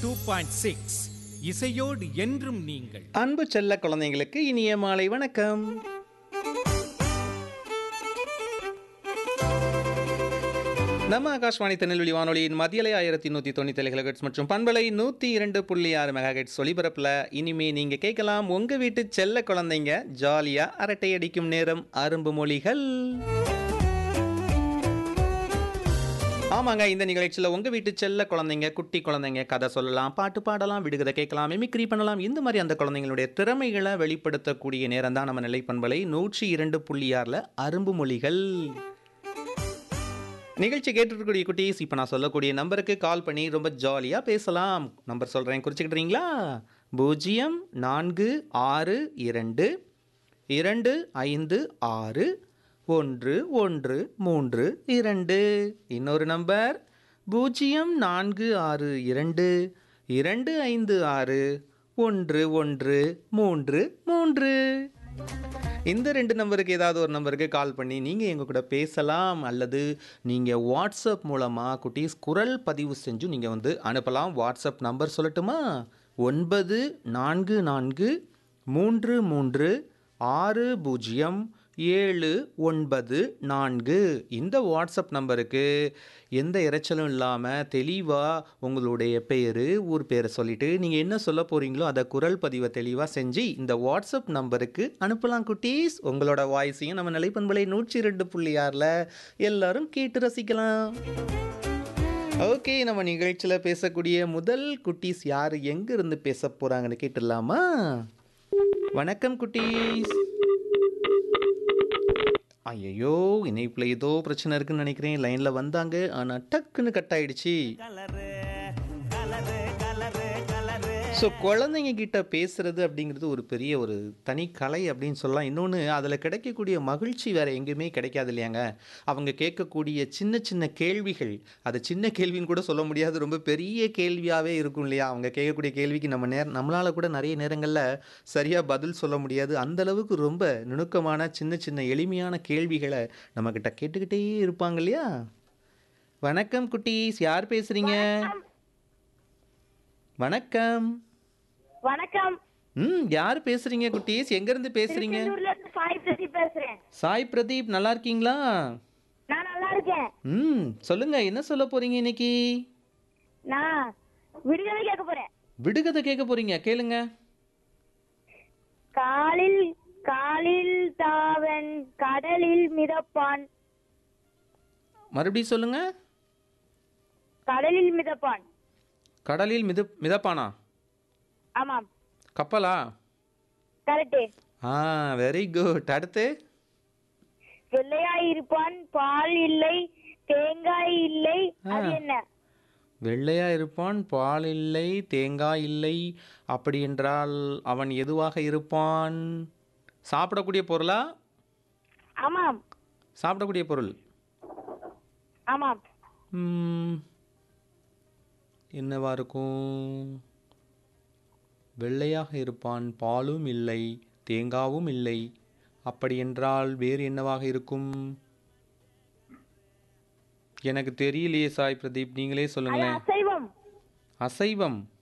two point six இசையோடு என்றும் நீங்கள் அன்பு செல்ல குழந்தைங்களுக்கு இனிய மாலை வணக்கம் நம்ம ஆகாஷ்வாணி திருநெல்வேலி வானொலியின் மதியலை ஆயிரத்தி நூற்றி தொண்ணூற்றி கிலோஹெட்ஸ் மற்றும் பண்பலை நூற்றி இரண்டு புள்ளி ஆறு மெகாஹெட்ஸ் ஒலிபரப்பில் இனிமே நீங்கள் கேட்கலாம் உங்கள் வீட்டு செல்ல குழந்தைங்க ஜாலியாக அரட்டை அடிக்கும் நேரம் அரும்பு மொழிகள் ஆமாங்க இந்த நிகழ்ச்சியில் உங்கள் வீட்டு செல்ல குழந்தைங்க குட்டி குழந்தைங்க கதை சொல்லலாம் பாட்டு பாடலாம் விடுகதை கேட்கலாம் மிமிக்ரி பண்ணலாம் இந்த மாதிரி அந்த குழந்தைங்களுடைய திறமைகளை வெளிப்படுத்தக்கூடிய நேரம் தான் நம்ம நிலைப்பண்பலை நூற்றி இரண்டு புள்ளி ஆறில் அரும்பு மொழிகள் நிகழ்ச்சி கேட்டுருக்கக்கூடிய குட்டீஸ் இப்போ நான் சொல்லக்கூடிய நம்பருக்கு கால் பண்ணி ரொம்ப ஜாலியாக பேசலாம் நம்பர் சொல்கிறேன் குறிச்சிக்கிட்டுறீங்களா பூஜ்ஜியம் நான்கு ஆறு இரண்டு இரண்டு ஐந்து ஆறு ஒன்று ஒன்று மூன்று இரண்டு இன்னொரு நம்பர் பூஜ்ஜியம் நான்கு ஆறு இரண்டு இரண்டு ஐந்து ஆறு ஒன்று ஒன்று மூன்று மூன்று இந்த ரெண்டு நம்பருக்கு ஏதாவது ஒரு நம்பருக்கு கால் பண்ணி நீங்கள் எங்கள் கூட பேசலாம் அல்லது நீங்கள் வாட்ஸ்அப் மூலமாக குட்டீஸ் குரல் பதிவு செஞ்சு நீங்கள் வந்து அனுப்பலாம் வாட்ஸ்அப் நம்பர் சொல்லட்டுமா ஒன்பது நான்கு நான்கு மூன்று மூன்று ஆறு பூஜ்ஜியம் ஏழு ஒன்பது நான்கு இந்த வாட்ஸ்அப் நம்பருக்கு எந்த இரைச்சலும் இல்லாமல் தெளிவாக உங்களுடைய பேர் ஊர் பேரை சொல்லிவிட்டு நீங்கள் என்ன சொல்ல போகிறீங்களோ அதை குரல் பதிவை தெளிவாக செஞ்சு இந்த வாட்ஸ்அப் நம்பருக்கு அனுப்பலாம் குட்டீஸ் உங்களோட வாய்ஸையும் நம்ம நிலைப்பண்பலை நூற்றி ரெண்டு புள்ளி ஆறில் எல்லாரும் கேட்டு ரசிக்கலாம் ஓகே நம்ம நிகழ்ச்சியில் பேசக்கூடிய முதல் குட்டீஸ் யார் எங்கேருந்து பேச போகிறாங்கன்னு கேட்டுடலாமா வணக்கம் குட்டீஸ் ஐயோ இணைப்பில் ஏதோ பிரச்சனை இருக்குன்னு நினைக்கிறேன் லைனில் வந்தாங்க ஆனால் டக்குன்னு கட் ஆயிடுச்சு ஸோ குழந்தைங்க கிட்ட பேசுறது அப்படிங்கிறது ஒரு பெரிய ஒரு தனி கலை அப்படின்னு சொல்லலாம் இன்னொன்று அதில் கிடைக்கக்கூடிய மகிழ்ச்சி வேற எங்கேயுமே கிடைக்காது இல்லையாங்க அவங்க கேட்கக்கூடிய சின்ன சின்ன கேள்விகள் அது சின்ன கேள்வின்னு கூட சொல்ல முடியாது ரொம்ப பெரிய கேள்வியாகவே இருக்கும் இல்லையா அவங்க கேட்கக்கூடிய கேள்விக்கு நம்ம நேர நம்மளால் கூட நிறைய நேரங்களில் சரியாக பதில் சொல்ல முடியாது அந்த அளவுக்கு ரொம்ப நுணுக்கமான சின்ன சின்ன எளிமையான கேள்விகளை நம்மக்கிட்ட கேட்டுக்கிட்டே இருப்பாங்க இல்லையா வணக்கம் குட்டீஸ் யார் பேசுறீங்க வணக்கம் வணக்கம் ம் யார் பேசுறீங்க குட்டீஸ் எங்கேருந்து பேசுறீங்க திருச்செந்தூர்ல இருந்து சாய் பிரதி பேசுறேன் சாய் பிரதீப் நல்லா இருக்கீங்களா நான் நல்லா இருக்கேன் ம் சொல்லுங்க என்ன சொல்ல போறீங்க இன்னைக்கு நான் விடுதலை கேட்க போறேன் விடுகதை கேட்க போறீங்க கேளுங்க காலில் காலில் தாவன் கடலில் மிதப்பான் மறுபடியும் சொல்லுங்க கடலில் மிதப்பான் கடலில் மிது மிதப்பானா ஆமாம் கப்பலா கரெக்டு ஆ வெரி குட் அடுத்து வெள்ளையாய் இருப்பான் பால் இல்லை தேங்காய் இல்லை அது என்ன வெள்ளையா இருப்பான் பால் இல்லை தேங்காய் இல்லை அப்படி என்றால் அவன் எதுவாக இருப்பான் சாப்பிடக்கூடிய பொருளா ஆமாம் சாப்பிடக்கூடிய பொருள் ஆமாம் ம், என்னவா இருக்கும் வெள்ளையாக இருப்பான் பாலும் இல்லை தேங்காவும் இல்லை அப்படி என்றால் வேறு என்னவாக இருக்கும் எனக்கு தெரியலையே சாய் பிரதீப் நீங்களே அது சொல்லுங்களேன் அசைவம் அசைவம்